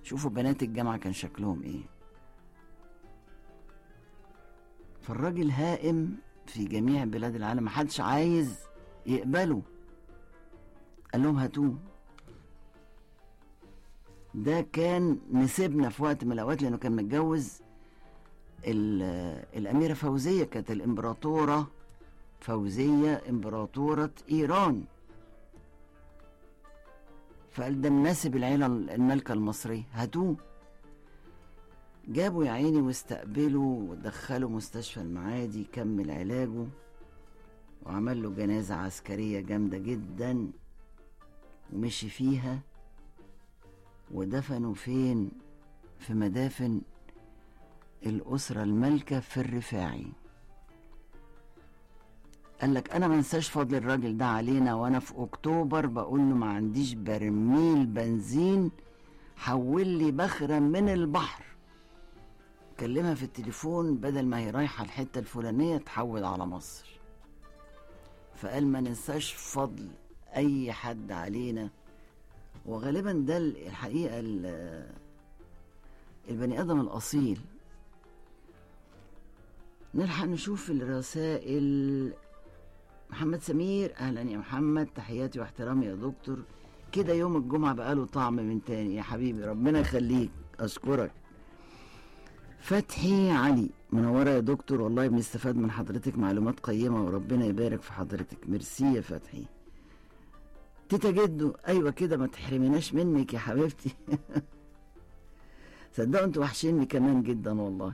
شوفوا بنات الجامعة كان شكلهم ايه فالراجل هائم في جميع بلاد العالم محدش عايز يقبله قال لهم هاتوه ده كان نسبنا في وقت من الاوقات لانه كان متجوز ال- الاميره فوزيه كانت الامبراطوره فوزيه امبراطوره ايران فقال ده مناسب العيله الملكه المصريه هاتوه جابوا يا عيني واستقبلوا ودخلوا مستشفى المعادي كمل علاجه وعمل له جنازة عسكرية جامدة جدا ومشي فيها ودفنوا فين في مدافن الأسرة المالكة في الرفاعي قال لك أنا ما انساش فضل الراجل ده علينا وأنا في أكتوبر بقول له ما عنديش برميل بنزين حول لي بخرة من البحر كلمها في التليفون بدل ما هي رايحة الحتة الفلانية تحول على مصر فقال ما ننساش فضل أي حد علينا وغالبا ده الحقيقة ال- البني آدم الأصيل نلحق نشوف الرسائل محمد سمير أهلا يا محمد تحياتي واحترامي يا دكتور كده يوم الجمعة بقاله طعم من تاني يا حبيبي ربنا يخليك أشكرك فتحي علي منورة يا دكتور والله بنستفاد من حضرتك معلومات قيمة وربنا يبارك في حضرتك ميرسي يا فتحي تيتا جدو ايوه كده ما تحرميناش منك يا حبيبتي صدقوا انتوا وحشيني كمان جدا والله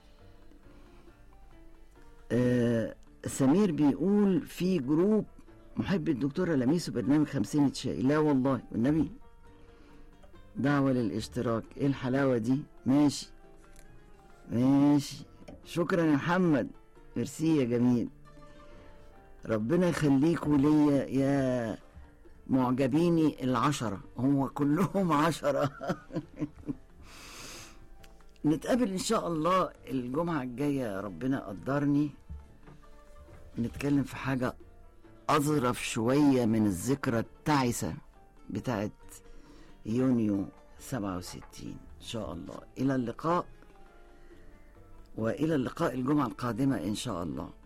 آه سمير بيقول في جروب محب الدكتورة لميس وبرنامج خمسين شاي لا والله والنبي دعوة للاشتراك ايه الحلاوة دي ماشي ماشي شكرا يا محمد ميرسي يا جميل ربنا يخليكوا ليا يا معجبيني العشرة هو كلهم عشرة نتقابل إن شاء الله الجمعة الجاية ربنا قدرني نتكلم في حاجة أظرف شوية من الذكرى التعسة بتاعت يونيو 67 إن شاء الله إلى اللقاء وإلى اللقاء الجمعة القادمة إن شاء الله